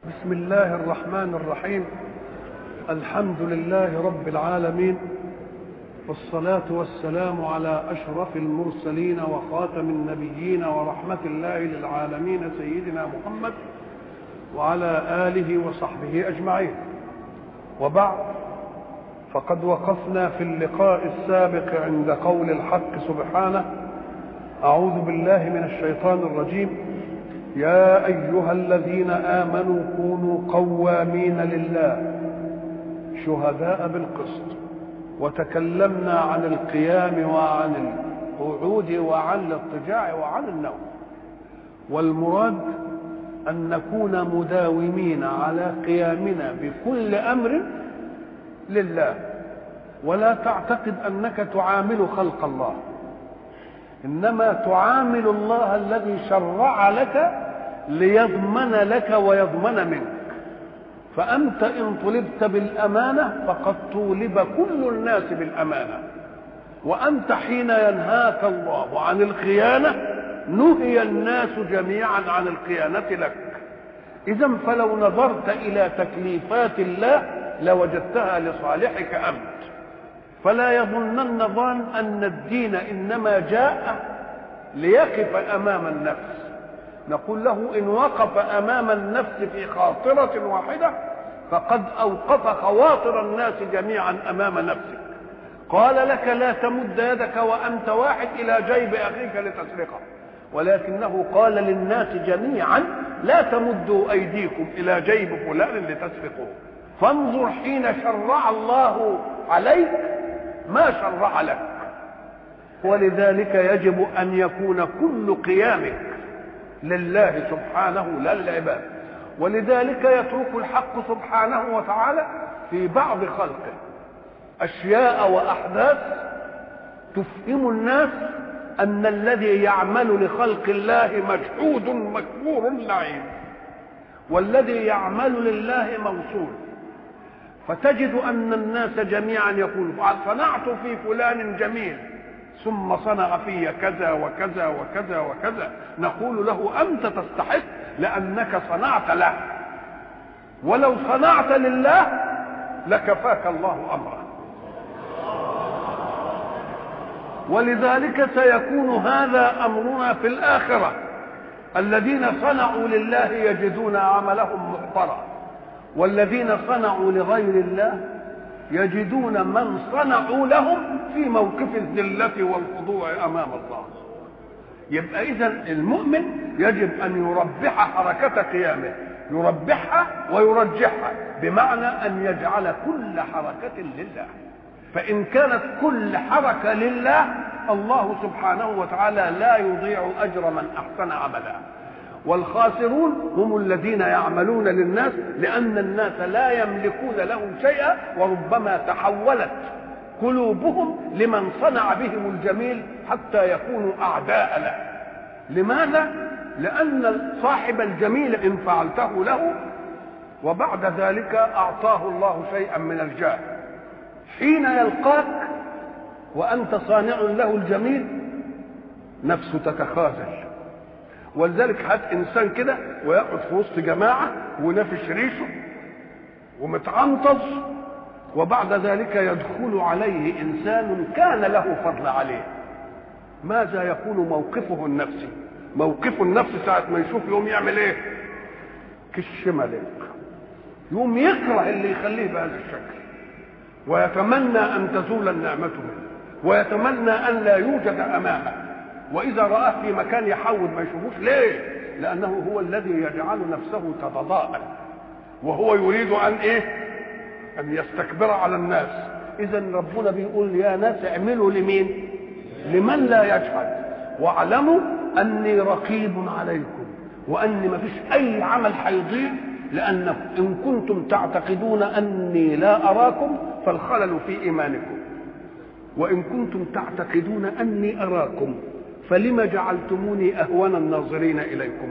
بسم الله الرحمن الرحيم الحمد لله رب العالمين والصلاة والسلام على أشرف المرسلين وخاتم النبيين ورحمة الله للعالمين سيدنا محمد وعلى آله وصحبه أجمعين وبعد فقد وقفنا في اللقاء السابق عند قول الحق سبحانه أعوذ بالله من الشيطان الرجيم يا أيها الذين آمنوا كونوا قوامين لله شهداء بالقسط وتكلمنا عن القيام وعن القعود وعن الاضطجاع وعن النوم والمراد أن نكون مداومين على قيامنا بكل أمر لله ولا تعتقد أنك تعامل خلق الله إنما تعامل الله الذي شرع لك ليضمن لك ويضمن منك فأنت إن طلبت بالأمانة فقد طولب كل الناس بالأمانة وأنت حين ينهاك الله عن الخيانة نهي الناس جميعا عن الخيانة لك إذا فلو نظرت إلى تكليفات الله لوجدتها لصالحك أنت فلا يظنن ظان أن الدين إنما جاء ليقف أمام النفس نقول له إن وقف أمام النفس في خاطرة واحدة فقد أوقف خواطر الناس جميعا أمام نفسك قال لك لا تمد يدك وأنت واحد إلى جيب أخيك لتسرقه ولكنه قال للناس جميعا لا تمدوا أيديكم إلى جيب فلان لتسرقوه فانظر حين شرع الله عليك ما شرع لك ولذلك يجب أن يكون كل قيامك لله سبحانه لا للعباد ولذلك يترك الحق سبحانه وتعالى في بعض خلقه اشياء واحداث تفهم الناس ان الذي يعمل لخلق الله مجحود مكفور لعين والذي يعمل لله موصول فتجد ان الناس جميعا يقول صنعت في فلان جميل ثم صنع في كذا وكذا وكذا وكذا نقول له انت تستحق لانك صنعت له ولو صنعت لله لكفاك الله امره ولذلك سيكون هذا امرنا في الاخره الذين صنعوا لله يجدون عملهم محضرا والذين صنعوا لغير الله يجدون من صنعوا لهم في موقف الذلة والخضوع أمام الله يبقى إذا المؤمن يجب أن يربح حركة قيامه يربحها ويرجحها بمعنى أن يجعل كل حركة لله فإن كانت كل حركة لله الله سبحانه وتعالى لا يضيع أجر من أحسن عملا والخاسرون هم الذين يعملون للناس لأن الناس لا يملكون لهم شيئا وربما تحولت قلوبهم لمن صنع بهم الجميل حتى يكونوا أعداء له لماذا؟ لأن صاحب الجميل إن فعلته له وبعد ذلك أعطاه الله شيئا من الجاه حين يلقاك وأنت صانع له الجميل نفسه تتخاذل ولذلك هات انسان كده ويقعد في وسط جماعه ونافش ريشه ومتعنطز وبعد ذلك يدخل عليه انسان كان له فضل عليه ماذا يكون موقفه النفسي موقفه النفسي ساعة ما يشوف يوم يعمل ايه كش ملك يوم يكره اللي يخليه بهذا الشكل ويتمنى ان تزول النعمة منه ويتمنى ان لا يوجد امامه واذا راه في مكان يحول ما يشوفوش ليه لانه هو الذي يجعل نفسه تتضاءل وهو يريد ان ايه ان يستكبر على الناس اذا ربنا بيقول يا ناس اعملوا لمين لمن لا يجحد واعلموا اني رقيب عليكم وان ما فيش اي عمل هيضيع لان ان كنتم تعتقدون اني لا اراكم فالخلل في ايمانكم وان كنتم تعتقدون اني اراكم فلم جعلتموني اهون الناظرين اليكم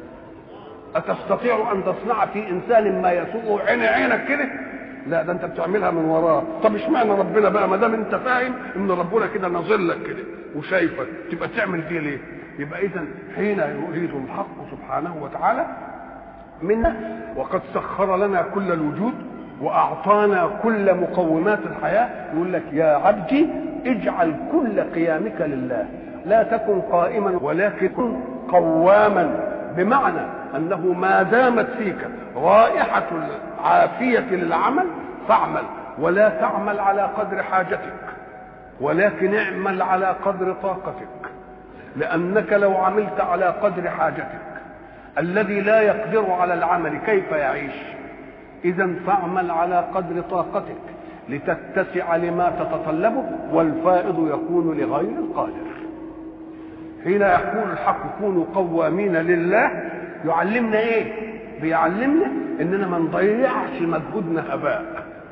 اتستطيع ان تصنع في انسان ما يسوء عين عينك كده لا ده انت بتعملها من وراه طب اشمعنى ربنا بقى ما دام انت فاهم ان ربنا كده ناظر لك كده وشايفك تبقى تعمل دي ليه يبقى اذا حين يريد الحق سبحانه وتعالى منا وقد سخر لنا كل الوجود واعطانا كل مقومات الحياه يقول لك يا عبدي اجعل كل قيامك لله لا تكن قائما ولكن كن قواما بمعنى انه ما دامت فيك رائحه العافيه للعمل فاعمل ولا تعمل على قدر حاجتك ولكن اعمل على قدر طاقتك لانك لو عملت على قدر حاجتك الذي لا يقدر على العمل كيف يعيش اذا فاعمل على قدر طاقتك لتتسع لما تتطلبه والفائض يكون لغير القادر حين يقول الحق كونوا قوامين لله يعلمنا ايه بيعلمنا اننا ما نضيعش مجهودنا هباء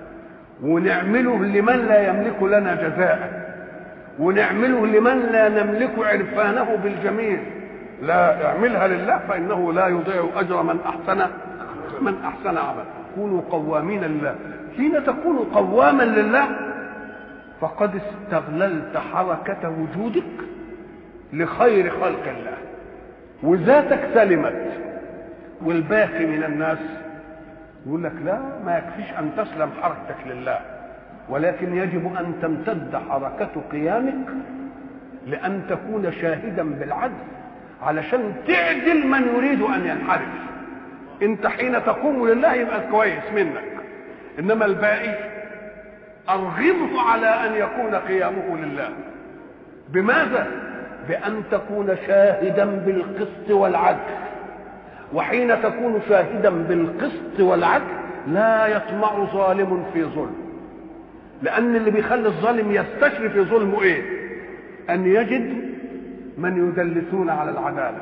ونعمله لمن لا يملك لنا جزاء ونعمله لمن لا نملك عرفانه بالجميل لا اعملها لله فانه لا يضيع اجر من احسن من احسن عمل كونوا قوامين لله حين تكون قواما لله فقد استغللت حركه وجودك لخير خلق الله وذاتك سلمت والباقي من الناس يقول لك لا ما يكفيش ان تسلم حركتك لله ولكن يجب ان تمتد حركه قيامك لان تكون شاهدا بالعدل علشان تعدل من يريد ان ينحرف انت حين تقوم لله يبقى كويس منك انما الباقي ارغبه على ان يكون قيامه لله بماذا بان تكون شاهدا بالقسط والعدل وحين تكون شاهدا بالقسط والعدل لا يطمع ظالم في ظلم لان اللي بيخلي الظالم يستشري في ظلمه ايه ان يجد من يدلسون على العداله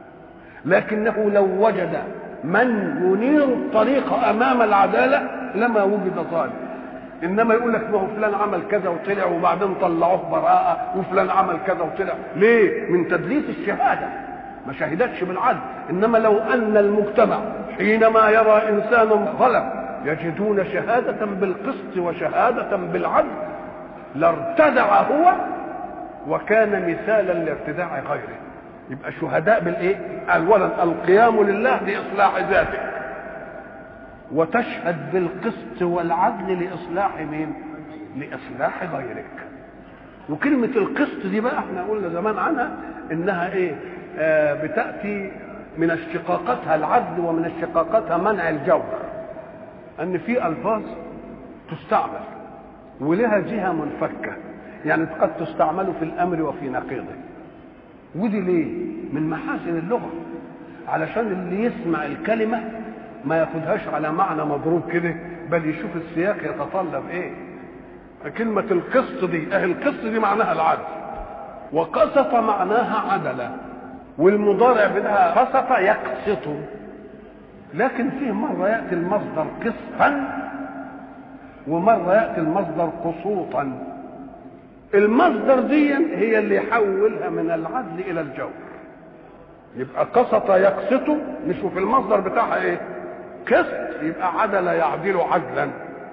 لكنه لو وجد من ينير الطريق امام العداله لما وجد ظالم انما يقول لك ما هو فلان عمل كذا وطلع وبعدين طلعوه براءه وفلان عمل كذا وطلع ليه من تدليس الشهاده ما شهدتش بالعدل انما لو ان المجتمع حينما يرى انسانا ظلم يجدون شهاده بالقسط وشهاده بالعدل لارتدع هو وكان مثالا لارتداع غيره يبقى شهداء بالايه اولا القيام لله لاصلاح ذاتك وتشهد بالقسط والعدل لاصلاح مين لاصلاح غيرك وكلمة القسط دي بقى احنا قلنا زمان عنها انها ايه آه بتأتي من اشتقاقاتها العدل ومن اشتقاقاتها منع الجور ان في الفاظ تستعمل ولها جهة منفكة يعني قد تستعمل في الامر وفي نقيضه ودي ليه من محاسن اللغة علشان اللي يسمع الكلمة ما ياخدهاش على معنى مضروب كده بل يشوف السياق يتطلب ايه كلمة القسط دي اهي القسط دي معناها العدل وقسط معناها عدل والمضارع بتاعها قسط يقسط لكن فيه مرة يأتي المصدر قسطا ومرة يأتي المصدر قسوطا المصدر دي هي اللي يحولها من العدل إلى الجور يبقى قسط يقسط نشوف المصدر بتاعها ايه قسط يبقى عدل يعدل عدلا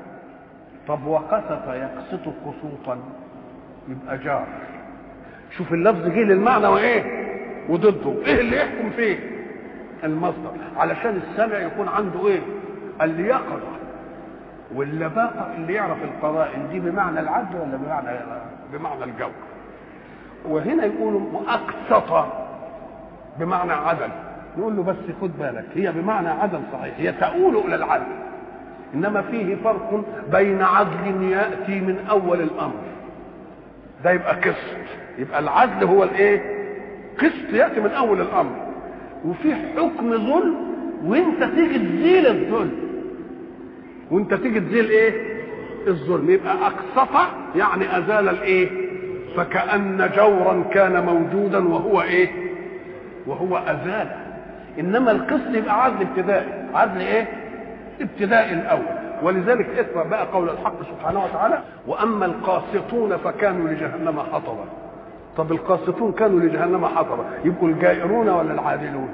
طب وقسط يقسط قسوطا يبقى جار شوف اللفظ جه للمعنى وايه وضده ايه اللي يحكم فيه المصدر علشان السامع يكون عنده ايه اليقظه واللباقه اللي يعرف القرائن دي بمعنى العدل ولا بمعنى بمعنى الجور وهنا يقولوا مؤقسطه بمعنى عدل نقول له بس خد بالك هي بمعنى عدل صحيح هي تؤول الى العدل انما فيه فرق بين عدل ياتي من اول الامر ده يبقى قسط يبقى العدل هو الايه قسط ياتي من اول الامر وفي حكم ظلم وانت تيجي تزيل الظلم وانت تيجي تزيل ايه الظلم يبقى اقسط يعني ازال الايه فكأن جورا كان موجودا وهو ايه وهو ازاله انما القسط يبقى عدل ابتدائي عدل ايه ابتدائي الاول ولذلك اقرا بقى قول الحق سبحانه وتعالى واما القاسطون فكانوا لجهنم حطبا طب القاسطون كانوا لجهنم حطبا يبقوا الجائرون ولا العادلون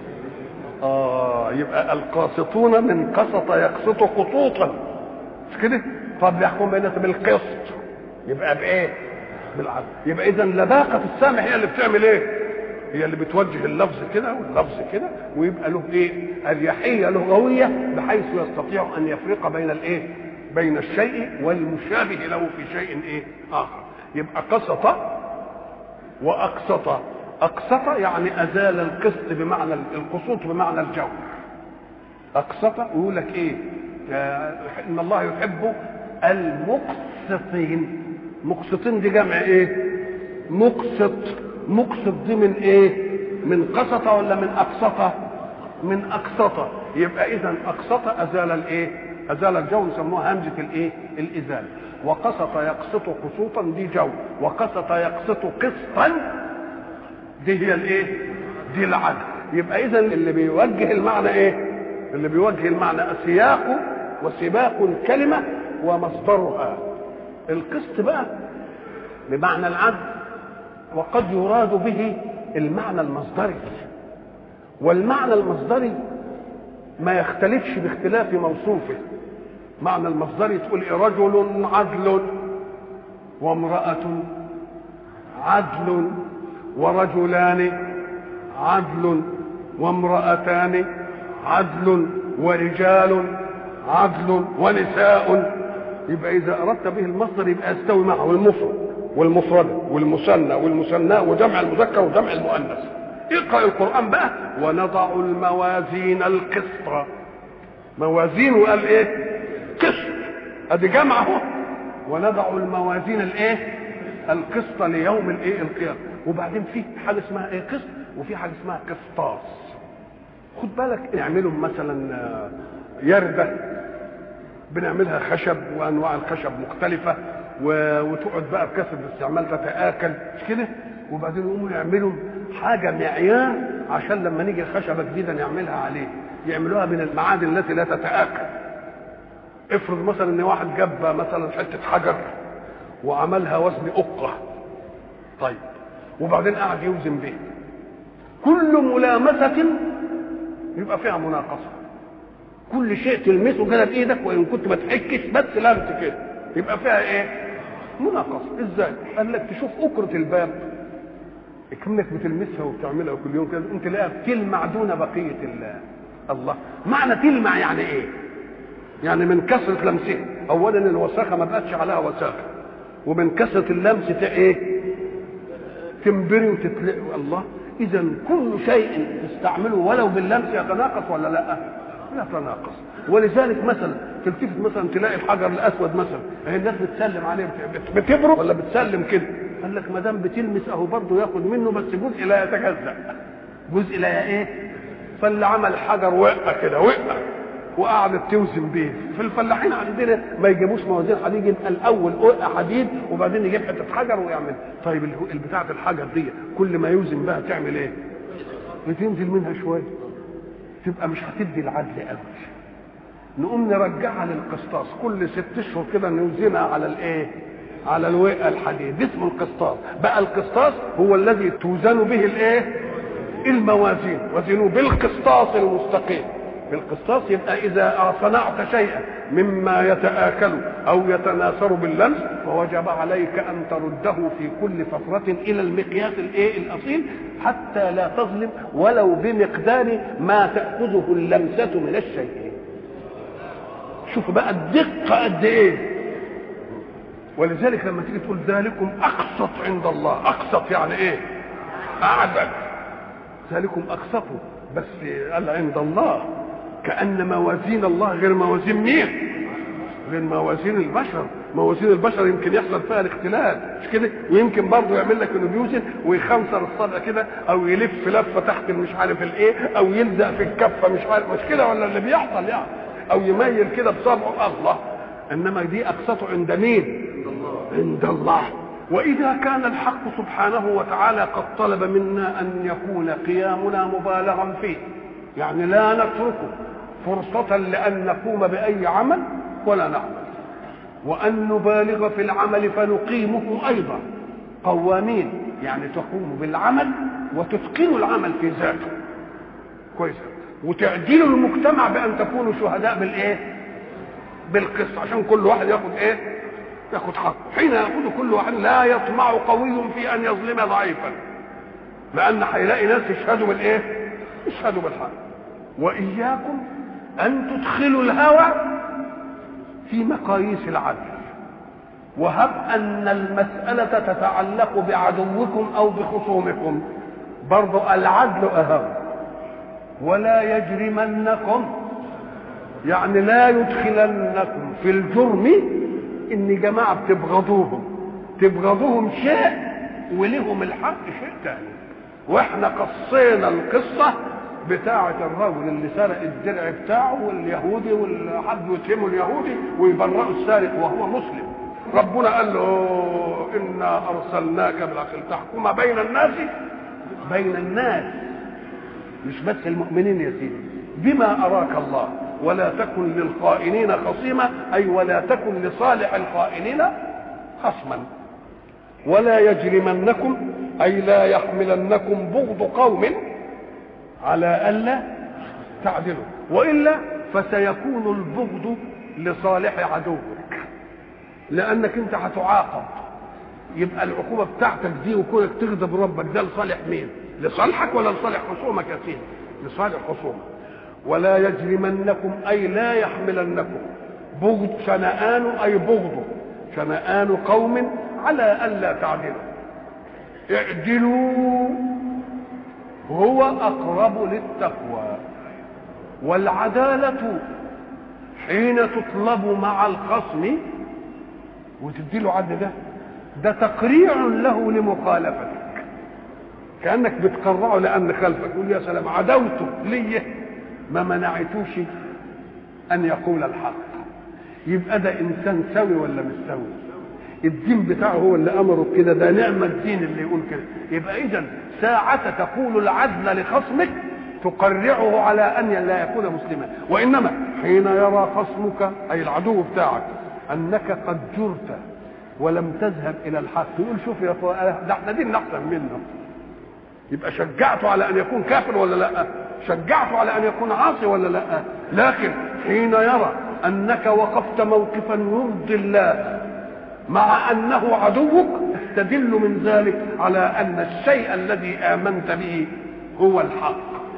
اه يبقى القاسطون من قسط يقسط قسوطا مش كده طب يحكم بيننا بالقسط يبقى بايه بالعدل يبقى اذا لباقه السامع هي اللي بتعمل ايه هي اللي بتوجه اللفظ كده واللفظ كده ويبقى له ايه اريحيه لغويه بحيث يستطيع ان يفرق بين الايه بين الشيء والمشابه له في شيء ايه اخر يبقى قسط واقسط اقسط يعني ازال القسط بمعنى القسوط بمعنى الجور اقسط ويقول لك ايه ان الله يحب المقسطين مقسطين دي جمع ايه مقسط مقسط دي من ايه من قسط ولا من اقسط من اقسط يبقى اذا اقسط ازال الايه ازال الجو يسموها همزه الايه الازاله وقسط يقسط قسوطا دي جو وقسط يقسط قسطا دي هي الايه دي العدل يبقى اذا اللي بيوجه المعنى ايه اللي بيوجه المعنى سياق وسباق الكلمه ومصدرها القسط بقى بمعنى العدل وقد يراد به المعنى المصدري والمعنى المصدري ما يختلفش باختلاف موصوفه معنى المصدري تقول إيه رجل عدل وامرأة عدل ورجلان عدل وامرأتان عدل ورجال عدل ونساء يبقى إذا أردت به المصدر يبقى يستوي معه المفرد والمفرد والمثنى والمثنى وجمع المذكر وجمع المؤنث اقرأ القرآن بقى ونضع الموازين القسط موازين وقال ايه قسط ادي جمع اهو ونضع الموازين الايه القسط ليوم الايه القيامه وبعدين في حاجه اسمها ايه قسط وفي حاجه اسمها قسطاس خد بالك نعملهم مثلا يرده بنعملها خشب وانواع الخشب مختلفه و... وتقعد بقى بكثره الاستعمال تتاكل مش كده وبعدين يقوموا يعملوا حاجه معيار عشان لما نيجي خشبه جديده نعملها عليه يعملوها من المعادن التي لا تتاكل افرض مثلا ان واحد جاب مثلا حته حجر وعملها وزن أقة طيب وبعدين قعد يوزن به كل ملامسة يبقى فيها مناقصة كل شيء تلمسه كده بايدك وان كنت ما تحكش بس لمس كده يبقى فيها ايه مناقصة ازاي قال لك تشوف أكرة الباب كأنك بتلمسها وبتعملها كل يوم كده انت لاقيها بتلمع دون بقية الله الله معنى تلمع يعني ايه يعني من كثرة لمسها اولا الوساخة ما بقتش عليها وساخة ومن كثرة اللمس ايه تنبري وتتلقي الله اذا كل شيء تستعمله ولو باللمس يتناقص ولا لا يتناقص ولذلك مثلا تلتفت مثلا تلاقي الحجر الاسود مثلا هي الناس بتسلم عليه بتبرق ولا بتسلم كده قال لك ما دام بتلمس اهو برضه ياخد منه بس جزء لا يتجزا جزء لا ايه فاللي عمل حجر وقع كده وقع وقعدت توزن بيه في الفلاحين عندنا ما يجيبوش موازين حديد يبقى الاول وقع حديد وبعدين يجيب حته حجر ويعمل طيب البتاعه الحجر دي كل ما يوزن بها تعمل ايه؟ بتنزل منها شويه تبقى مش هتدي العدل قوي نقوم نرجعها للقسطاس كل ست اشهر كده نوزنها على الايه؟ على الوقع الحديد اسمه القسطاس بقى القسطاس هو الذي توزن به الايه؟ الموازين وزنوا بالقسطاس المستقيم بالقسطاس يبقى اذا صنعت شيئا مما يتآكل او يتناثر باللمس فوجب عليك ان ترده في كل فترة الى المقياس الايه الاصيل حتى لا تظلم ولو بمقدار ما تأخذه اللمسة من الشيء شوف بقى الدقة قد ايه ولذلك لما تيجي تقول ذلكم اقسط عند الله اقسط يعني ايه اعدل ذلكم اقسطوا بس قال عند الله كأن موازين الله غير موازين مين؟ غير موازين البشر موازين البشر يمكن يحصل فيها الاختلال مش كده ويمكن برضه يعمل لك انه بيوزن ويخنصر الصدع كده او يلف لفه تحت مش عارف الايه او يلزق في الكفه مش عارف مش كده ولا اللي بيحصل يعني او يميل كده بصبعه الله انما دي اقسطه عند مين؟ عند الله واذا كان الحق سبحانه وتعالى قد طلب منا ان يكون قيامنا مبالغا فيه يعني لا نتركه فرصة لأن نقوم بأي عمل ولا نعمل وأن نبالغ في العمل فنقيمه أيضا قوامين يعني تقوم بالعمل وتتقن العمل في ذاته كويس وتعديل المجتمع بأن تكونوا شهداء بالإيه؟ بالقسط عشان كل واحد ياخد إيه؟ ياخد حقه حين ياخذ كل واحد لا يطمع قوي في أن يظلم ضعيفا لان هيلاقي ناس يشهدوا بالايه يشهدوا بالحق واياكم ان تدخلوا الهوى في مقاييس العدل وهب ان المساله تتعلق بعدوكم او بخصومكم برضو العدل اهم ولا يجرمنكم يعني لا يدخلنكم في الجرم ان جماعه بتبغضوهم تبغضوهم شيء ولهم الحق شيء ثاني واحنا قصينا القصه بتاعة الرجل اللي سرق الدرع بتاعه واليهودي والحد يتهمه اليهودي ويبرئوا السارق وهو مسلم ربنا قال له انا ارسلناك بالحق تحكم بين الناس بين الناس مش بس المؤمنين يا سيدي بما اراك الله ولا تكن للخائنين خصيما اي ولا تكن لصالح الخائنين خصما ولا يجرمنكم اي لا يحملنكم بغض قوم على الا تعدلوا والا فسيكون البغض لصالح عدوك لانك انت هتعاقب يبقى العقوبه بتاعتك دي وكونك تغضب ربك ده لصالح مين؟ لصالحك ولا لصالح خصومك يا سيدي؟ لصالح خصومك ولا يجرمنكم اي لا يحملنكم بغض شنآن اي بغض شنآن قوم على الا تعدلوا اعدلوا هو اقرب للتقوى والعداله حين تطلب مع الخصم وتدي له عدل ده ده تقريع له لمخالفتك كانك بتقرعه لان خلفك يقول يا سلام عداوته ليه ما منعتوش ان يقول الحق يبقى ده انسان سوي ولا مش سوي الدين بتاعه هو اللي امره كده ده نعم الدين اللي يقول كده يبقى اذا ساعة تقول العدل لخصمك تقرعه على ان لا يكون مسلما وانما حين يرى خصمك اي العدو بتاعك انك قد جرت ولم تذهب الى الحق يقول شوف يا اخوان ده احنا دين احسن منه يبقى شجعته على ان يكون كافر ولا لا شجعته على ان يكون عاصي ولا لا لكن حين يرى انك وقفت موقفا يرضي الله مع انه عدوك استدل من ذلك على ان الشيء الذي امنت به هو الحق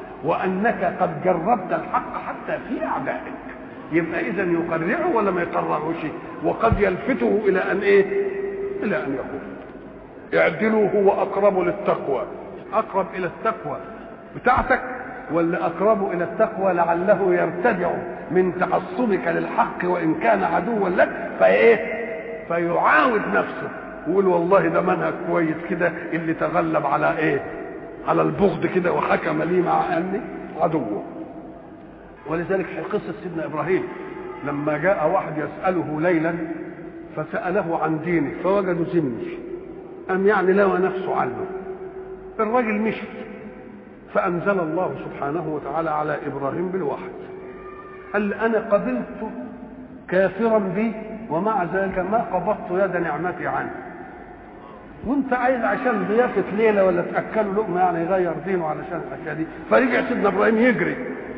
وانك قد جربت الحق حتى في اعدائك يبقى اذا يقرعه ولا ما يقرعوش وقد يلفته الى ان ايه الى ان يقول اعدلوا هو اقرب للتقوى اقرب الى التقوى بتاعتك ولا اقرب الى التقوى لعله يرتدع من تعصبك للحق وان كان عدوا لك فايه فيعاود نفسه ويقول والله ده منهج كويس كده اللي تغلب على ايه على البغض كده وحكم لي مع اني عدوه ولذلك في قصه سيدنا ابراهيم لما جاء واحد يساله ليلا فساله عن دينه فوجدوا زمني ام يعني لوى نفسه عنه الراجل مشي فانزل الله سبحانه وتعالى على ابراهيم بالوحي قال انا قبلت كافرا بي ومع ذلك ما قبضت يد نعمتي عنه وانت عايز عشان ضيافه ليله ولا تاكلوا لقمه يعني يغير دينه علشان الاشياء دي فرجع سيدنا ابراهيم يجري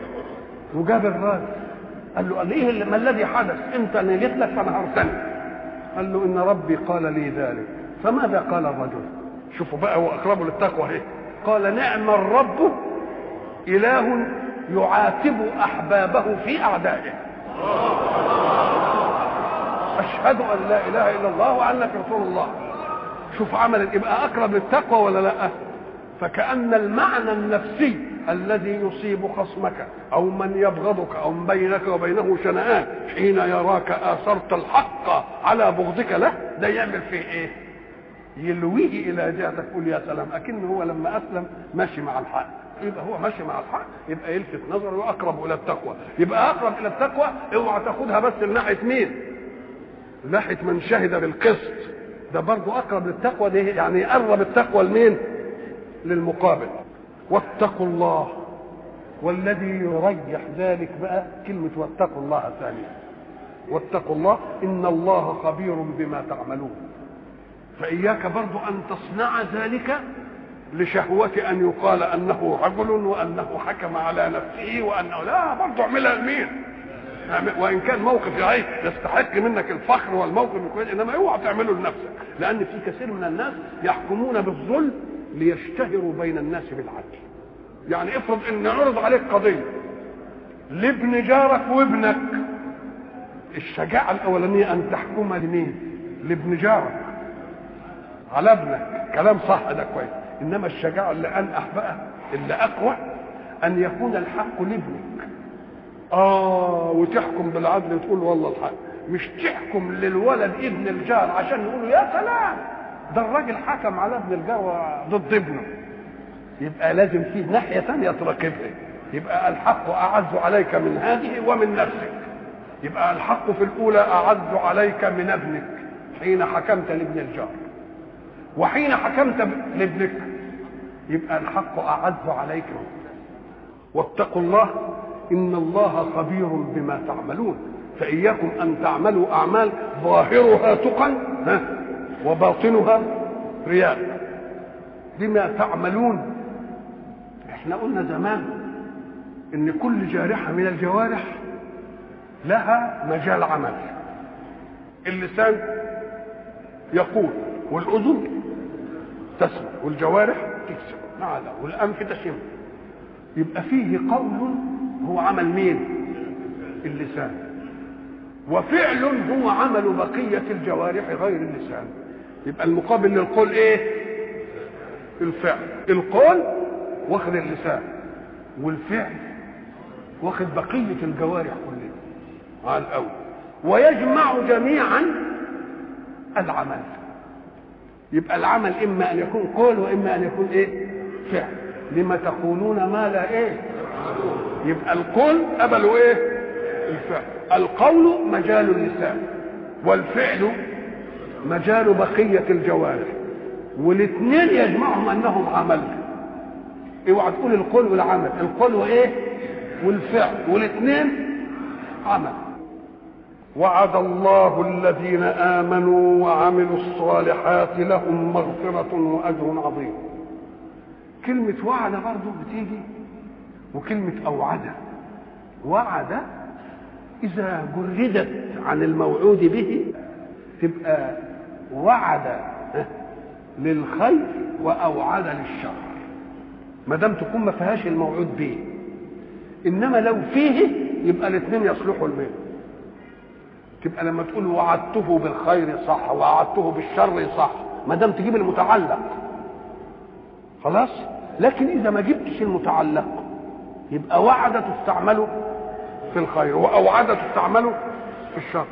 وجاب الراجل قال له قال ايه ما الذي حدث انت انا جيت لك فنهرتني قال له ان ربي قال لي ذلك فماذا قال الرجل شوفوا بقى واقربوا للتقوى اهي قال نعم الرب اله يعاتب احبابه في اعدائه اشهد ان لا اله الا الله وانك رسول الله شوف عمل يبقى اقرب للتقوى ولا لا فكأن المعنى النفسي الذي يصيب خصمك او من يبغضك او من بينك وبينه شنآن حين يراك اثرت الحق على بغضك له ده يعمل فيه ايه يلويه الى جهتك يقول يا سلام اكن هو لما اسلم ماشي مع الحق يبقى هو ماشي مع الحق يبقى يلفت نظره واقرب الى التقوى يبقى اقرب الى التقوى اوعى تاخدها بس لناحيه مين ناحيه من شهد بالقسط ده برضه اقرب للتقوى ده يعني يقرب التقوى لمين للمقابل واتقوا الله والذي يريح ذلك بقى كلمة واتقوا الله ثانية واتقوا الله إن الله خبير بما تعملون فإياك برضو أن تصنع ذلك لشهوة أن يقال أنه رجل وأنه حكم على نفسه وأنه لا برضو اعملها لمين وان كان موقف يعني يستحق منك الفخر والموقف الكويس انما اوعى تعمله لنفسك لان في كثير من الناس يحكمون بالظلم ليشتهروا بين الناس بالعدل يعني افرض ان عرض عليك قضيه لابن جارك وابنك الشجاعه الاولانيه ان تحكم لمين لابن جارك على ابنك كلام صح ده كويس انما الشجاعه اللي انقح بقى اللي اقوى ان يكون الحق لابنك اه وتحكم بالعدل وتقول والله الحق مش تحكم للولد ابن الجار عشان يقولوا يا سلام ده الراجل حكم على ابن الجار ضد ابنه يبقى لازم فيه ناحيه ثانيه تراقبها يبقى الحق اعز عليك من هذه ومن نفسك يبقى الحق في الاولى اعز عليك من ابنك حين حكمت لابن الجار وحين حكمت لابنك يبقى الحق اعز عليك واتقوا الله ان الله خبير بما تعملون فاياكم ان تعملوا اعمال ظاهرها تقى وباطنها رياء بما تعملون احنا قلنا زمان ان كل جارحه من الجوارح لها مجال عمل اللسان يقول والاذن تسمع والجوارح تكسب نعم والانف تشم يبقى فيه قول هو عمل مين اللسان وفعل هو عمل بقية الجوارح غير اللسان يبقى المقابل للقول ايه الفعل القول واخد اللسان والفعل واخد بقية الجوارح كلها على الأول ويجمع جميعا العمل يبقى العمل إما أن يكون قول وإما أن يكون إيه فعل لما تقولون ما لا إيه يبقى القول قبلوا إيه الفعل القول مجال اللسان والفعل مجال بقية الجوارح والاثنين يجمعهم أنهم عمل اوعى تقول القول والعمل القول وايه والفعل والاثنين عمل وعد الله الذين امنوا وعملوا الصالحات لهم مغفرة واجر عظيم كلمة وعد برضه بتيجي وكلمة أوعد وعد إذا جردت عن الموعود به تبقى وعد للخير وأوعد للشر ما دام تكون ما فيهاش الموعود به انما لو فيه يبقى الاثنين يصلحوا الميل تبقى لما تقول وعدته بالخير صح وعدته بالشر صح ما دام تجيب المتعلق خلاص لكن اذا ما جبتش المتعلق يبقى وعد تستعمله في الخير واوعد تستعمله في الشر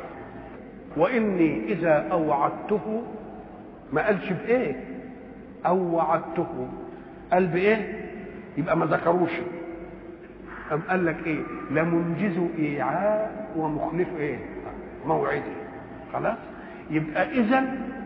واني اذا اوعدته ما قالش بايه اوعدته قال بايه يبقى ما ذكروش أم قال لك ايه لمنجز ايعاء ومخلف ايه موعدي خلاص يبقى اذا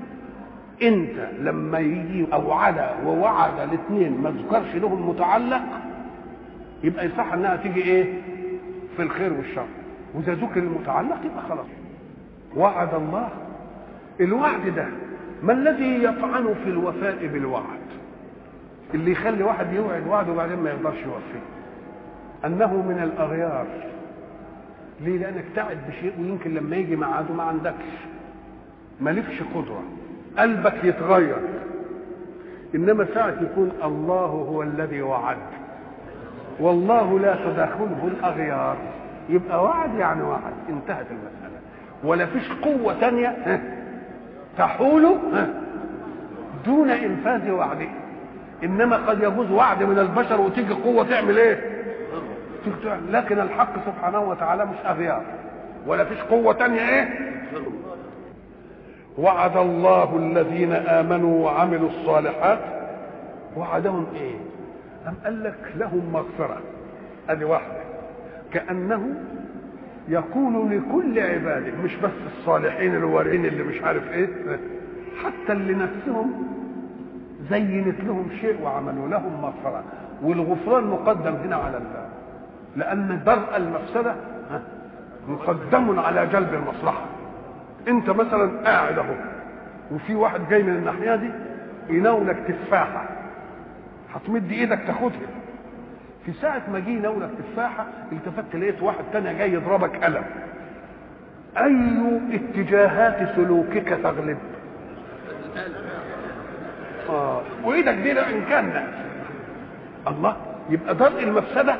انت لما يجي اوعد ووعد الاثنين ما ذكرش لهم متعلق يبقى يصح انها تيجي ايه في الخير والشر واذا ذكر المتعلق يبقى خلاص وعد الله الوعد ده ما الذي يطعن في الوفاء بالوعد اللي يخلي واحد يوعد وعده وبعدين ما يقدرش يوفيه انه من الاغيار ليه لانك تعد بشيء ويمكن لما يجي ميعاده ما عندكش مالكش قدره قلبك يتغير انما ساعه يكون الله هو الذي وعد والله لا تداخله الاغيار يبقى وعد يعني وعد انتهت المساله ولا فيش قوه تانية تحول دون انفاذ وعده انما قد يجوز وعد من البشر وتيجي قوه تعمل ايه لكن الحق سبحانه وتعالى مش اغيار ولا فيش قوه تانية ايه وعد الله الذين امنوا وعملوا الصالحات وعدهم ايه أم قال لك لهم مغفرة ادي واحدة كأنه يقول لكل عباده مش بس الصالحين الوارين اللي مش عارف ايه حتى اللي نفسهم زينت لهم شيء وعملوا لهم مغفرة والغفران مقدم هنا على الله لأن درء المفسدة مقدم على جلب المصلحة أنت مثلا قاعد أهو وفي واحد جاي من الناحية دي يناولك تفاحة هتمد إيدك تاخدها في ساعة ما جه يناولك تفاحة التفت لقيت واحد تاني جاي يضربك قلم أي اتجاهات سلوكك تغلب؟ آه وايدك دي ان كان الله يبقى درء المفسده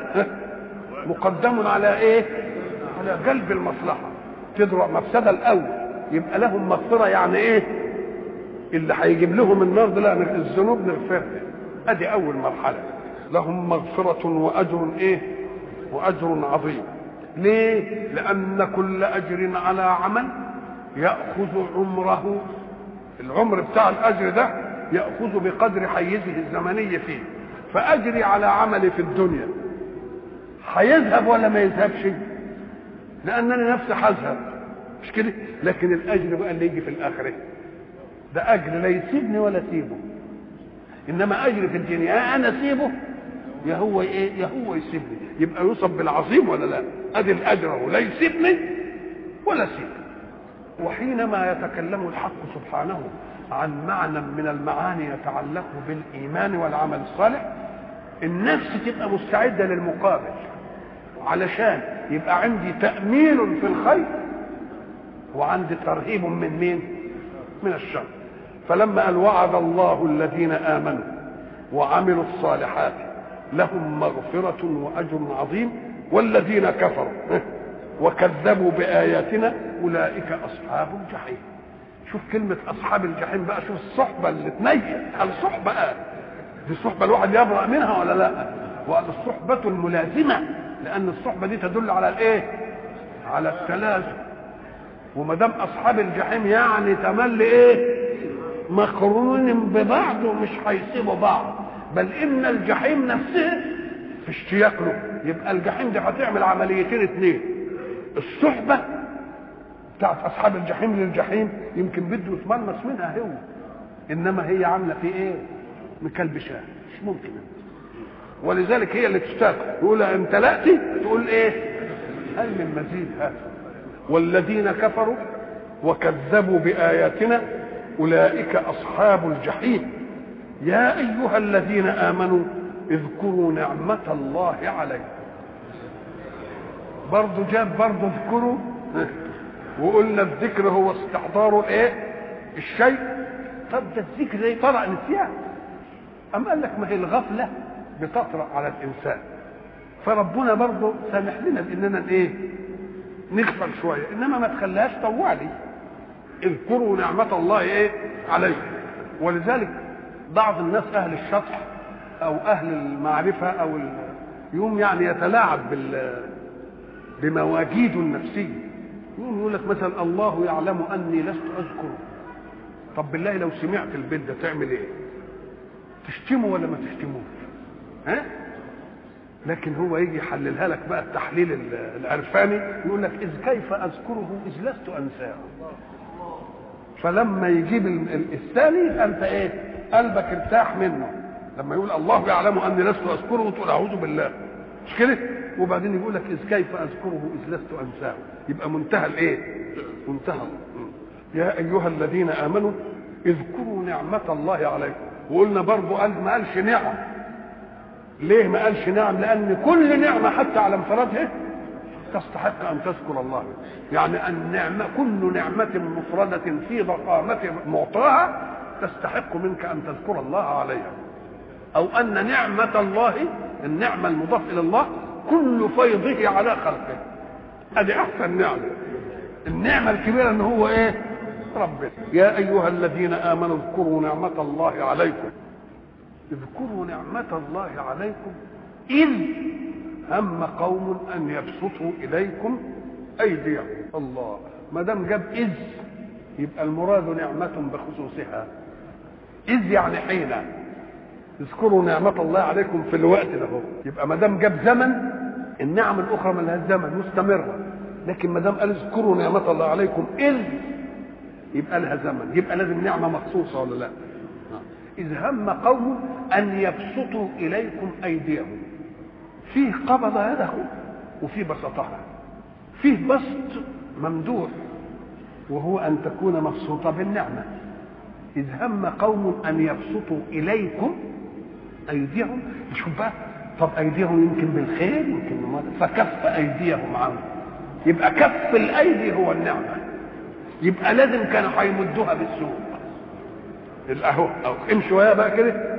مقدم على ايه على جلب المصلحه تدرع مفسده الاول يبقى لهم مغفره يعني ايه اللي هيجيب لهم النار ده لا الذنوب نغفرها ادي اول مرحله لهم مغفره واجر ايه واجر عظيم ليه لان كل اجر على عمل ياخذ عمره العمر بتاع الاجر ده ياخذ بقدر حيزه الزمني فيه فاجري على عملي في الدنيا هيذهب ولا ما يذهبش لانني نفسي هذهب مش كده لكن الاجر بقى اللي يجي في الاخره ده اجر لا يسيبني ولا اسيبه انما اجر في الدنيا يا انا اسيبه يا هو ايه يا هو يسيبني يبقى يوصف بالعظيم ولا لا ادي الاجر هو لا يسيبني ولا اسيبه وحينما يتكلم الحق سبحانه عن معنى من المعاني يتعلق بالايمان والعمل الصالح النفس تبقى مستعده للمقابل علشان يبقى عندي تامين في الخير وعندي ترهيب من مين من الشر فلما قال وعد الله الذين امنوا وعملوا الصالحات لهم مغفرة وأجر عظيم والذين كفروا وكذبوا بآياتنا أولئك أصحاب الجحيم شوف كلمة أصحاب الجحيم بقى شوف الصحبة اللي تنيل الصحبة بقى دي الصحبة الواحد يبرأ منها ولا لا والصحبة الملازمة لأن الصحبة دي تدل على الإيه على التلازم وما دام أصحاب الجحيم يعني تملي إيه مقرون ببعض ومش هيسيبوا بعض بل ان الجحيم نفسها في اشتياق له يبقى الجحيم دي هتعمل عمليتين اثنين الصحبه بتاعت اصحاب الجحيم للجحيم يمكن بده يتملص منها هو انما هي عامله في ايه مكلبشاه مش ممكن ولذلك هي اللي تشتاق يقول ان تلاتي تقول ايه هل من مزيد هذا والذين كفروا وكذبوا باياتنا اولئك اصحاب الجحيم يا ايها الذين امنوا اذكروا نعمه الله عليكم برضه جاب برضه اذكروا وقلنا الذكر هو استحضار ايه الشيء طب ده الذكر ده طرأ نسيان أم قال لك ما هي الغفلة بتطرأ على الإنسان فربنا برضه سامح لنا بإننا إيه نغفل شوية إنما ما تخليهاش طوالي اذكروا نعمة الله إيه عليكم ولذلك بعض الناس اهل الشطح او اهل المعرفه او يوم يعني يتلاعب بال بمواجيده النفسيه يقوم يقول لك مثلا الله يعلم اني لست اذكره طب بالله لو سمعت البيت ده تعمل ايه تشتمه ولا ما تشتموش ها لكن هو يجي يحللها لك بقى التحليل العرفاني يقول لك اذ كيف اذكره اذ لست انساه فلما يجيب الثاني انت ايه قلبك ارتاح منه لما يقول الله يعلم اني لست اذكره وتقول اعوذ بالله مش كده وبعدين يقول لك اذ كيف اذكره اذ لست انساه يبقى منتهى الايه منتهى يا ايها الذين امنوا اذكروا نعمه الله عليكم وقلنا برضه قال ما قالش نعم ليه ما قالش نعم لان كل نعمه حتى على انفرادها تستحق ان تذكر الله يعني النعمه كل نعمه مفرده في ضخامه معطاها تستحق منك ان تذكر الله عليها او ان نعمه الله النعمه المضاف الى الله كل فيضه على خلقه ادي احسن نعمه النعمه الكبيره ان هو ايه ربنا يا ايها الذين امنوا اذكروا نعمه الله عليكم اذكروا نعمه الله عليكم اذ هم قوم ان يبسطوا اليكم ايديهم الله ما دام جاب اذ يبقى المراد نعمه بخصوصها إذ يعني حين اذكروا نعمة الله عليكم في الوقت ده يبقى ما دام جاب زمن النعم الأخرى ما لها زمن مستمرة لكن ما دام قال اذكروا نعمة الله عليكم إذ يبقى لها زمن يبقى لازم نعمة مخصوصة ولا لا إذ هم قوم أن يبسطوا إليكم أيديهم فيه قبض يده وفيه بسطها فيه بسط ممدوح وهو أن تكون مبسوطة بالنعمة إذ هم قوم أن يبسطوا إليكم أيديهم شوف بقى طب أيديهم يمكن بالخير يمكن بمرض فكف أيديهم عنه يبقى كف الأيدي هو النعمة يبقى لازم كانوا هيمدوها بالسوق اهو أو امشي ويا بقى كده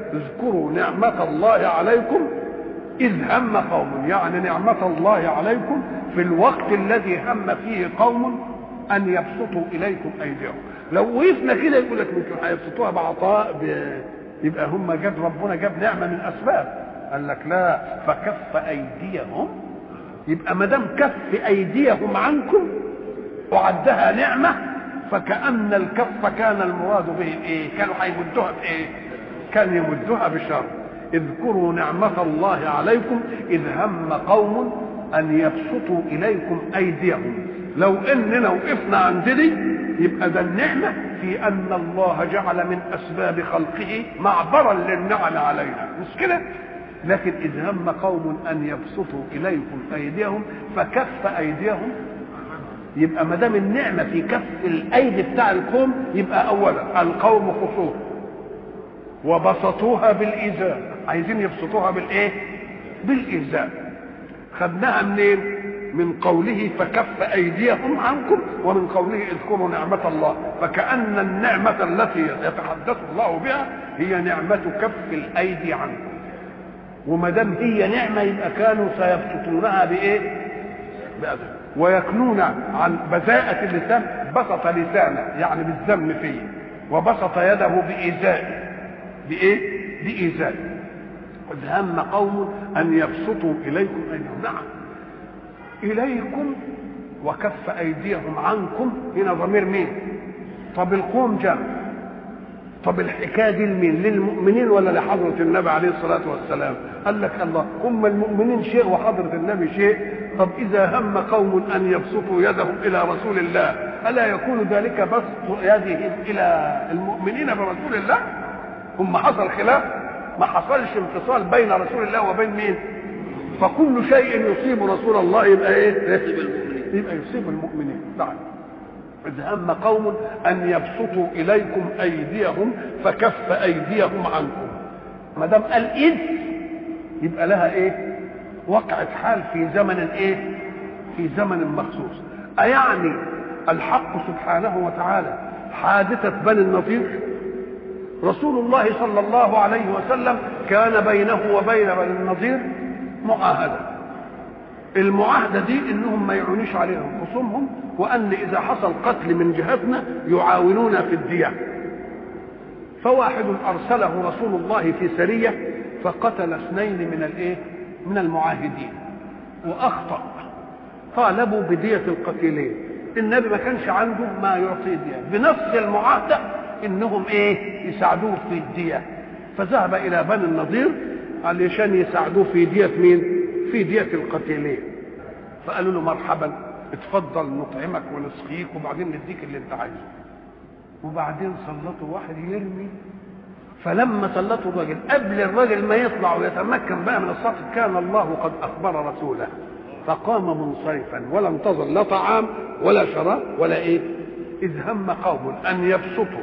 اذكروا نعمة الله عليكم إذ هم قوم يعني نعمة الله عليكم في الوقت الذي هم فيه قوم أن يبسطوا إليكم أيديهم لو وقفنا كده يقول لك ممكن هيبسطوها بعطاء ب... يبقى هم جاب ربنا جاب نعمة من أسباب قال لك لا فكف أيديهم يبقى ما دام كف أيديهم عنكم وعدها نعمة فكأن الكف كان المراد به ايه؟ كانوا هيمدوها بايه؟ كان يمدوها بشر اذكروا نعمة الله عليكم إذ هم قوم أن يبسطوا إليكم أيديهم لو إننا وقفنا عند دي يبقى ده النعمة في أن الله جعل من أسباب خلقه معبرا للنعم علينا مش كده؟ لكن إذ هم قوم أن يبسطوا إليكم أيديهم فكف أيديهم يبقى ما دام النعمه في كف الايدي بتاع القوم يبقى اولا القوم خصوم وبسطوها بالايذاء عايزين يبسطوها بالايه بالايذاء خدناها منين من قوله فكف ايديهم عنكم ومن قوله اذكروا نعمه الله فكان النعمه التي يتحدث الله بها هي نعمه كف الايدي عنكم وما دام هي نعمه يبقى كانوا سيبسطونها بايه بأذن. ويكنون عن بذاءة اللسان بسط لسانه يعني بالذم فيه وبسط يده بإيذاء بإيه؟ بإيذاء قد هم قوم أن يبسطوا إليكم أيديهم نعم إليكم وكف أيديهم عنكم هنا ضمير مين؟ طب القوم جمع طب الحكايه دي لمين؟ للمؤمنين ولا لحضره النبي عليه الصلاه والسلام؟ قال لك الله هم المؤمنين شيء وحضره النبي شيء طب اذا هم قوم ان يبسطوا يدهم الى رسول الله الا يكون ذلك بسط يدهم الى المؤمنين برسول الله؟ هم حصل خلاف؟ ما حصلش انفصال بين رسول الله وبين مين؟ فكل شيء يصيب رسول الله يبقى ايه؟ يصيب المؤمنين يبقى يصيب المؤمنين نعم إذ هم قوم أن يبسطوا إليكم أيديهم فكف أيديهم عنكم ما دام قال إذ يبقى لها إيه؟ وقعت حال في زمن إيه؟ في زمن مخصوص أيعني الحق سبحانه وتعالى حادثة بني النضير رسول الله صلى الله عليه وسلم كان بينه وبين بني النضير معاهدة المعاهدة دي انهم ما يعونيش عليهم خصومهم وان اذا حصل قتل من جهتنا يعاونونا في الدية فواحد ارسله رسول الله في سرية فقتل اثنين من الايه من المعاهدين واخطأ طالبوا بدية القتيلين النبي ما كانش عنده ما يعطي دية بنفس المعاهدة انهم ايه يساعدوه في الدية فذهب الى بني النضير علشان يساعدوه في دية مين في دية القتيلين فقالوا له مرحبا اتفضل نطعمك ونسقيك وبعدين نديك اللي انت عايزه وبعدين سلطوا واحد يرمي فلما سلطوا الراجل قبل الراجل ما يطلع ويتمكن بقى من السقط كان الله قد اخبر رسوله فقام منصرفا ولا انتظر لا طعام ولا شراب ولا ايه اذ هم قوم ان يبسطوا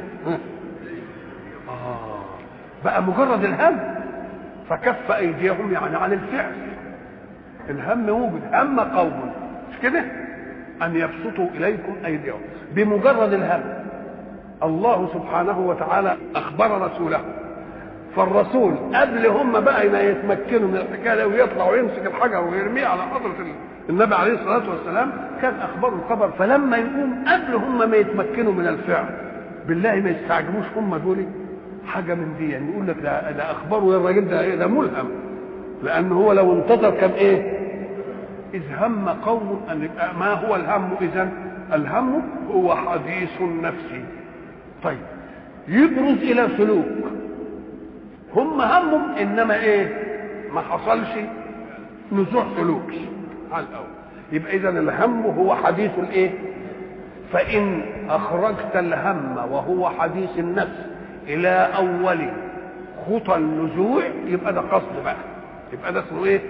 آه بقى مجرد الهم فكف ايديهم يعني عن الفعل الهم موجود هم قوم مش كده ان يبسطوا اليكم ايديهم بمجرد الهم الله سبحانه وتعالى اخبر رسوله فالرسول قبل هم بقى ما يتمكنوا من الحكايه ويطلع ويمسك الحجر ويرميه على حضره النبي عليه الصلاه والسلام كان اخباره الخبر فلما يقوم قبل هم ما يتمكنوا من الفعل بالله ما يستعجبوش هم دول حاجه من دي يعني يقول لك ده, ده اخباره الراجل ده ايه ده ملهم لان هو لو انتظر كان ايه اذ هم قوم ان ما هو الهم اذا الهم هو حديث النفس طيب يبرز الى سلوك هم همهم انما ايه ما حصلش نزوع سلوكي على الاول يبقى اذا الهم هو حديث الايه فان اخرجت الهم وهو حديث النفس الى اول خطى النزوع يبقى ده قصد بقى يبقى ده اسمه ايه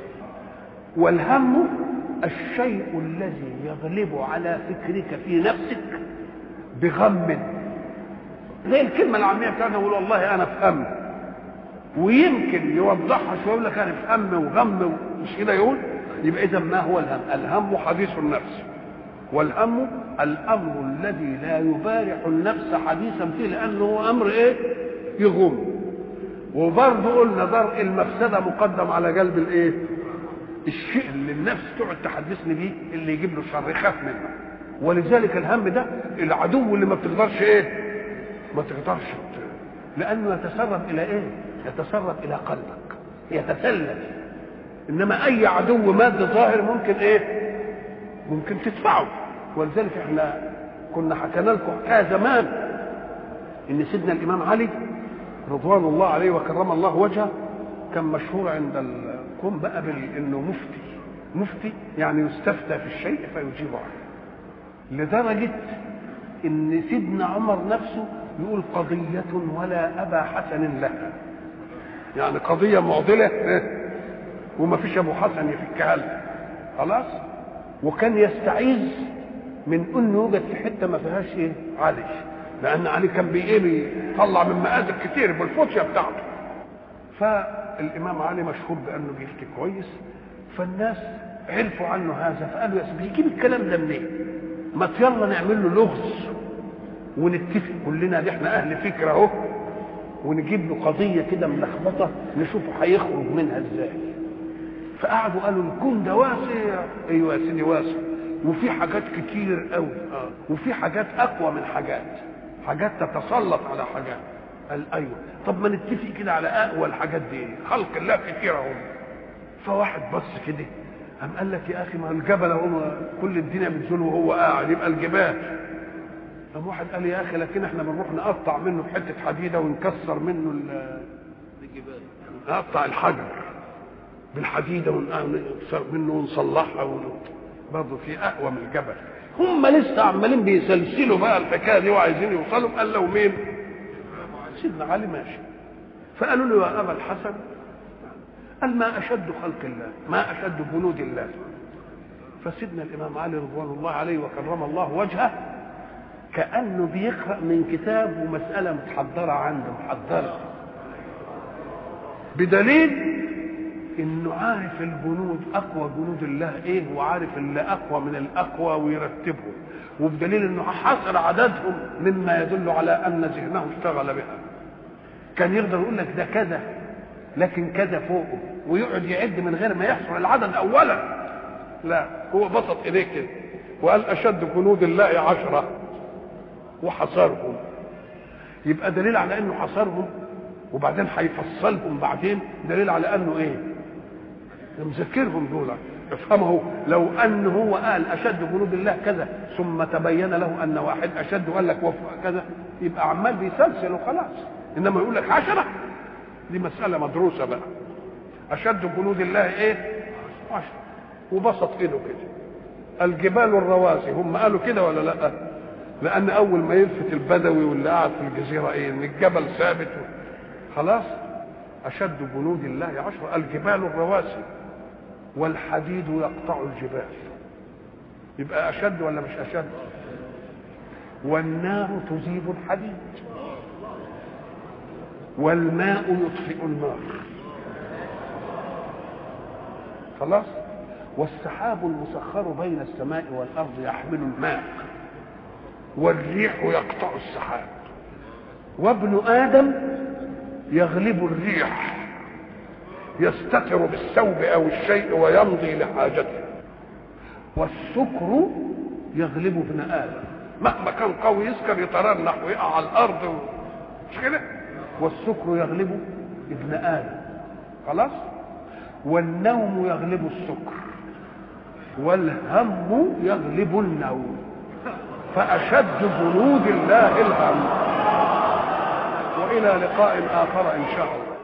والهم الشيء الذي يغلب على فكرك في نفسك بغم زي الكلمه العاميه بتاعتنا يقول والله انا في هم ويمكن يوضحها شويه يقول لك انا في هم وغم مش كده يقول يبقى اذا ما هو الهم الهم حديث النفس والهم الامر الذي لا يبارح النفس حديثا فيه لانه هو امر ايه يغم وبرضه قلنا درء المفسده مقدم على جلب الايه الشيء اللي النفس تقعد تحدثني بيه اللي يجيب له شر خاف منه ولذلك الهم ده العدو اللي ما بتقدرش ايه ما تقدرش لانه يتسرب الى ايه يتسرب الى قلبك يتسلل انما اي عدو مادي ظاهر ممكن ايه ممكن تدفعه ولذلك احنا كنا حكينا لكم حكايه زمان ان سيدنا الامام علي رضوان الله عليه وكرم الله وجهه كان مشهور عند القوم بقى انه مفتي مفتي يعني يستفتى في الشيء فيجيب عنه لدرجه ان سيدنا عمر نفسه يقول قضية ولا أبا حسن لها يعني قضية معضلة وما فيش أبو حسن يفكها لها خلاص وكان يستعيذ من انه يوجد في حته ما فيهاش ايه علي لان علي كان بايه بيطلع من مآزق كتير بالفتيه بتاعته فالامام علي مشهور بانه بيفتي كويس فالناس عرفوا عنه هذا فقالوا يا سيدي بيجيب الكلام ده منين؟ ما يلا نعمل له لغز ونتفق كلنا دي احنا اهل فكره اهو ونجيب له قضيه كده ملخبطه نشوفه هيخرج منها ازاي فقعدوا قالوا الكون ده واسع ايوه يا سيدي واسع وفي حاجات كتير قوي اه وفي حاجات اقوى من حاجات حاجات تتسلط على حاجات قال ايوه طب ما نتفق كده على اقوى الحاجات دي خلق الله كتير اهو فواحد بص كده قام قال لك يا اخي ما الجبل اهو كل الدنيا بتزول وهو قاعد يبقى الجبال قام واحد قال يا اخي لكن احنا بنروح نقطع منه حته حديده ونكسر منه الجبال نقطع الحجر بالحديده ونكسر منه ونصلحها برضه في اقوى من الجبل هم لسه عمالين بيسلسلوا بقى الحكايه دي وعايزين يوصلوا قال له مين؟ سيدنا علي ماشي فقالوا له يا ابا الحسن قال ما اشد خلق الله ما اشد جنود الله فسيدنا الامام علي رضوان الله عليه وكرم الله وجهه كانه بيقرا من كتاب ومساله متحضره عنده محضره بدليل انه عارف الجنود اقوى جنود الله ايه وعارف اللي اقوى من الاقوى ويرتبهم وبدليل انه حصر عددهم مما يدل على ان ذهنه اشتغل بها كان يقدر يقول لك ده كذا لكن كذا فوقه ويقعد يعد من غير ما يحصر العدد اولا لا هو بسط ايديه كده وقال اشد جنود الله عشره وحصرهم يبقى دليل على انه حصرهم وبعدين هيفصلهم بعدين دليل على انه ايه مذكرهم دول افهمه لو ان هو قال اشد جنود الله كذا ثم تبين له ان واحد اشد وقال لك كذا يبقى عمال بيسلسل وخلاص انما يقول لك عشرة دي مسألة مدروسة بقى أشد جنود الله إيه؟ عشرة وبسط إيده كده الجبال الرواسي هم قالوا كده ولا لا؟ لأن أول ما يلفت البدوي واللي قاعد في الجزيرة إيه؟ إن الجبل ثابت خلاص أشد جنود الله عشرة الجبال الرواسي والحديد يقطع الجبال يبقى أشد ولا مش أشد؟ والنار تذيب الحديد والماء يطفئ النار خلاص والسحاب المسخر بين السماء والارض يحمل الماء والريح يقطع السحاب وابن ادم يغلب الريح يستتر بالثوب او الشيء ويمضي لحاجته والسكر يغلب ابن ادم مهما كان قوي يسكر يترنح ويقع على الارض مش كده والسكر يغلب ابن ادم خلاص والنوم يغلب السكر والهم يغلب النوم فاشد جنود الله الهم والى لقاء اخر ان شاء الله